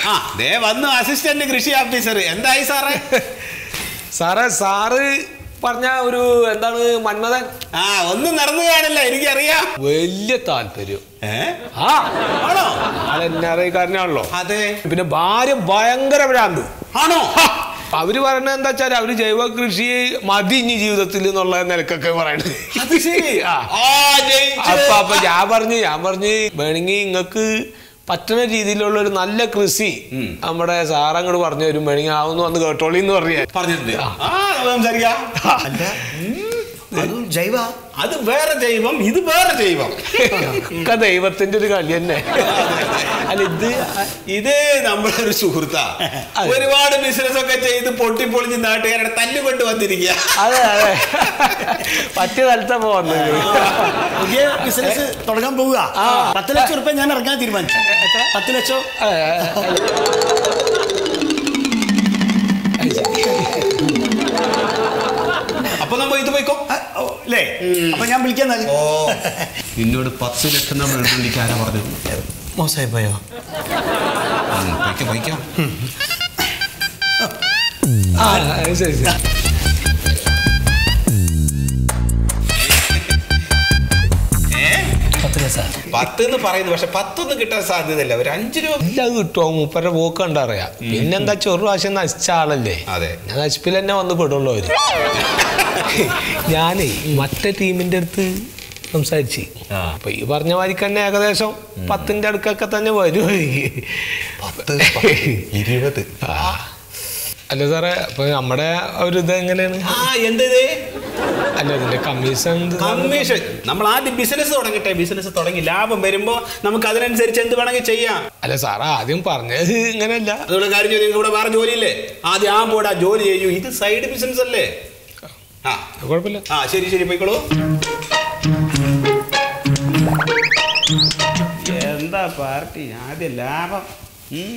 ആ ദേ വന്നു അസിസ്റ്റന്റ് കൃഷി ഓഫീസർ എന്തായി സാറേ സാറേ സാറ് പറഞ്ഞ ഒരു എന്താണ് മന്മഥൻ ആ ഒന്നും നടന്നു കാണില്ല എനിക്കറിയാം വലിയ താല്പര്യം ഏ ആ ആണോ ആൾ എന്നെ അറിയിക്കാരനാണല്ലോ അതെ പിന്നെ ഭാര്യ ഭയങ്കര ഭ്രാന്ത് ആണോ അവര് പറയണത് എന്താ വെച്ചാൽ അവര് ജൈവ കൃഷി മതി ഇനി ജീവിതത്തിൽ എന്നുള്ള നിലക്കൊക്കെ പറയണത് അത് ശരി ആ. ആ ജയിച്ചു. അപ്പൊ അപ്പൊ ഞാൻ പറഞ്ഞു ഞാൻ പറഞ്ഞു വേണമെങ്കിൽ നിങ്ങൾക്ക് പറ്റുന്ന രീതിയിലുള്ള ഒരു നല്ല കൃഷി ഉം. നമ്മുടെ സാറങ്ങോട് പറഞ്ഞു തരും വേണമെങ്കിൽ ആവുന്ന വന്ന് കേട്ടോളി എന്ന് പറഞ്ഞു ഞാൻ. പറഞ്ഞിട്ടുണ്ട് ആ നമുക്ക് സംസാരിക്കാം അല്ല അതും ജൈവ അത് വേറെ ജൈവം ഇത് വേറെ ജൈവം ഒക്കെ ദൈവത്തിന്റെ ഒരു കളി തന്നെ അല്ല ഇത് ഇത് നമ്മുടെ ഒരു സുഹൃത്താ അതെ. ഒരുപാട് ബിസിനസ് ഒക്കെ ചെയ്ത് പൊട്ടിപ്പൊളിഞ്ഞ് നാട്ടുകാരുടെ തല്ലുകൊണ്ട് വന്നിരിക്കുക അതെ അതെ പറ്റിയ സ്ഥലത്താ പോകുന്നത് പുതിയ ബിസിനസ് തുടങ്ങാൻ പോവുക ആ. പത്ത് ലക്ഷം റുപ്യ ഞാൻ ഇറങ്ങാൻ തീരുമാനിച്ചു പത്ത് ലക്ഷം അതെ, അതെ. അപ്പൊ നമ്മ ഇത് പോയിക്കോ ആ, ഓ, അല്ലേ അപ്പൊ ഞാൻ വിളിക്കാൻ ഓ നിന്നോട് പത്ത് ലക്ഷം നമ്മൾ എടുത്തോണ്ടിരിക്കാൻ ആരാ പറഞ്ഞു മോശമായി പോയോ ഉം, പൊയ്ക്കോ പൊയ്ക്കോ ആ, അത് ശരി ശരി ഏ പത്ത് ലക്ഷം പത്ത് എന്ന് പറയുന്നു പക്ഷെ പത്തൊന്നും കിട്ടാൻ സാധ്യതയില്ല ഒരു അഞ്ച് രൂപ എല്ലാം കിട്ടുമോ മൂപ്പരുടെ പോക്ക് കണ്ടറിയാം പിന്നെന്താ ചെറു പ്രാവശ്യം നശിച്ച ആളല്ലേ അതെ. ഞാൻ നശിപ്പിൽ തന്നെ വന്ന് പെടുള്ളൂ അവര് ഞാനേ മറ്റേ ടീമിന്റെ അടുത്ത് സംസാരിച്ച് ആ. അപ്പൊ ഈ പറഞ്ഞ മാതിരി തന്നെ ഏകദേശം പത്തിന്റെ അടുക്കൊക്കെ തന്നെ വരും പത്ത് ഇരുപത് ആ. അല്ല സാറേ അപ്പൊ നമ്മുടെ ഒരു ഇത് എങ്ങനെയാണ് ആ എന്തത് അല്ല ഇതിന്റെ കമ്മീഷൻ ഇത് കമ്മീഷൻ നമ്മൾ ആദ്യം ബിസിനസ് തുടങ്ങട്ടെ ബിസിനസ് തുടങ്ങി ലാഭം വരുമ്പോ നമുക്ക് അതിനനുസരിച്ച് എന്ത് വേണമെങ്കിൽ ചെയ്യാം അല്ല സാറ് ആദ്യം പറഞ്ഞത് ഇങ്ങനെയല്ല അതുകൊണ്ട് കാര്യം ചെയ്തു നിങ്ങൾക്ക് ഇവിടെ വേറെ ജോലിയില്ലേ ആദ്യം ആ പോടാ ജോലി ചെയ്യൂ ഇത് സൈഡ് ബിസിനസ് അല്ലേ ആ കുഴപ്പമില്ല ആ ശരി ശരി പോയിക്കോളൂ എന്താ പാർട്ടി ആദ്യം ലാഭം ഉം.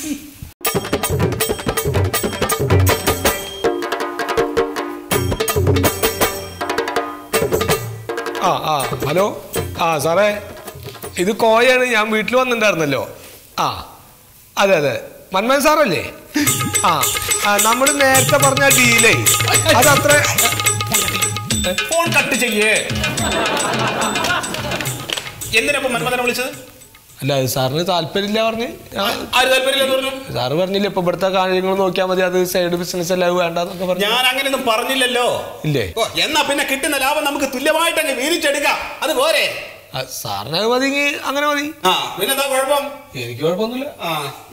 ആ ആ ഹലോ ആ സാറേ ഇത് കോയാണ് ഞാൻ വീട്ടിൽ വന്നിട്ടുണ്ടായിരുന്നല്ലോ ആ അതെ അതെ മന്മൻ സാറല്ലേ ആ ആ നമ്മൾ നേരത്തെ പറഞ്ഞ ഡീലേ അതത്ര ഫോൺ കട്ട് ചെയ്യേ എന്തിനാ ഇപ്പൊ മന്മഥനെ വിളിച്ചത് അല്ല അത് സാറിന് താല്പര്യമില്ല പറഞ്ഞ് ആ, ആര് താല്പര്യമില്ലെന്ന് പറഞ്ഞു സാറ് പറഞ്ഞില്ല ഇപ്പൊ ഇവിടുത്തെ കാര്യങ്ങൾ നോക്കിയാൽ മതി അത് സൈഡ് ബിസിനസ് അല്ല അത് വേണ്ടെന്നൊക്കെ പറഞ്ഞു ഞാൻ അങ്ങനെയൊന്നും പറഞ്ഞില്ലല്ലോ ഇല്ലേ ഓ എന്നാ പിന്നെ കിട്ടുന്ന ലാഭം നമുക്ക് തുല്യമായിട്ട് അങ്ങ് വീതിച്ചെടുക്കാം അത് പോരെ ആ, സാറിന് അത് മതി അങ്ങനെ മതി ആ പിന്നെന്താ കുഴപ്പം എനിക്ക് കുഴപ്പമൊന്നുമില്ല ആ